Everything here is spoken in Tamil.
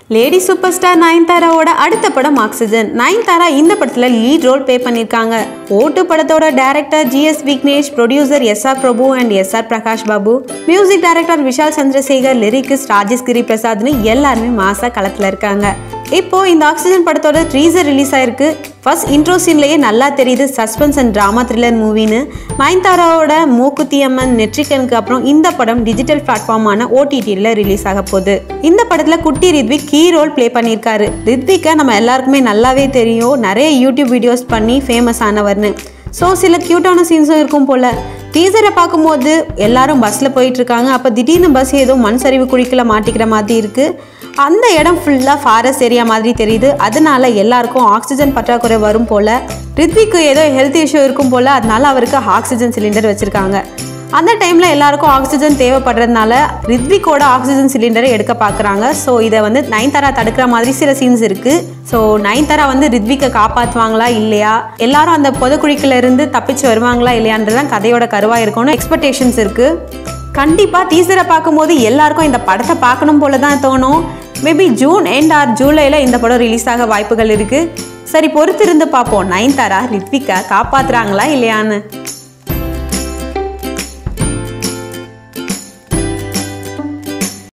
லேடி சூப்பர் ஸ்டார் நயன்தாராவோட அடுத்த படம் ஆக்சிஜன் நயன்தாரா இந்த படத்தில் லீட் ரோல் ப்ளே பண்ணியிருக்காங்க ஓட்டு படத்தோட director GS Vignesh producer S R Prabhu and S R Prakash Babu music director Vishal Chandrasekhar lyrics Rajesh Giri பிரசாத்னு எல்லாருமே மாசா களத்தில் இருக்காங்க இப்போ இந்த ஆக்சிஜன் படத்தோட ட்ரீசர் ரிலீஸ் ஆயிருக்கு ஃபர்ஸ்ட் இன்ட்ரோ சீன்லயே நல்லா தெரியுது சஸ்பென்ஸ் அண்ட் ட்ராமா த்ரில்லர் மூவின்னு நயன்தாராவோட மூக்குத்தி அம்மன் நெற்றிக்கனுக்கு அப்புறம் இந்த படம் டிஜிட்டல் பிளாட்ஃபார்மான ஓடிடியில் ரிலீஸ் ஆக போகுது இந்த படத்துல குட்டி ரித்விக் கீ ரோல் ப்ளே பண்ணியிருக்காரு ரித்விக்கை நம்ம எல்லாருக்குமே நல்லாவே தெரியும் நிறைய யூடியூப் வீடியோஸ் பண்ணி ஃபேமஸ் ஆனவர்னு ஸோ சில க்யூட்டான சீன்ஸும் இருக்கும் போல டீசரை பார்க்கும்போது எல்லாரும் பஸ்ஸில் போயிட்டு இருக்காங்க அப்போ திடீர்னு பஸ் ஏதோ மண் சரிவு குழிக்குள்ள மாட்டிக்கிற மாதிரி இருக்கு அந்த இடம் ஃபுல்லாக ஃபாரஸ்ட் ஏரியா மாதிரி தெரியுது அதனால எல்லாருக்கும் ஆக்சிஜன் பற்றாக்குறை வரும் போல ரித்விக்கு ஏதோ ஹெல்த் இஷ்யூ இருக்கும் போல அதனால அவருக்கு ஆக்சிஜன் சிலிண்டர் வச்சிருக்காங்க அந்த டைமில் எல்லாருக்கும் ஆக்சிஜன் தேவைப்படுறதுனால ரித்விக்கோட ஆக்சிஜன் சிலிண்டரை எடுக்க பார்க்குறாங்க ஸோ இதை வந்து நயன்தாரா தடுக்கிற மாதிரி சில சீன்ஸ் இருக்குது ஸோ நயன்தாரா வந்து ரித்விக்கை காப்பாற்றுவாங்களா இல்லையா எல்லாரும் அந்த புதக்குழிக்குள்ள இருந்து தப்பிச்சு வருவாங்களா இல்லையான்றதான் கதையோட கருவாக இருக்கும்னு எக்ஸ்பெக்டேஷன்ஸ் இருக்குது கண்டிப்பாக டீசரை பார்க்கும்போது எல்லாருக்கும் இந்த படத்தை பார்க்கணும் போல தான் தோணும் மேபி ஜூன் எண்ட் ஆர் ஜூலையில் இந்த படம் ரிலீஸ் ஆக வாய்ப்புகள் இருக்குது சரி பொறுத்திருந்து பார்ப்போம் நயன்தாரா ரித்விக்கா காப்பாத்துறாங்களா இல்லையான்னு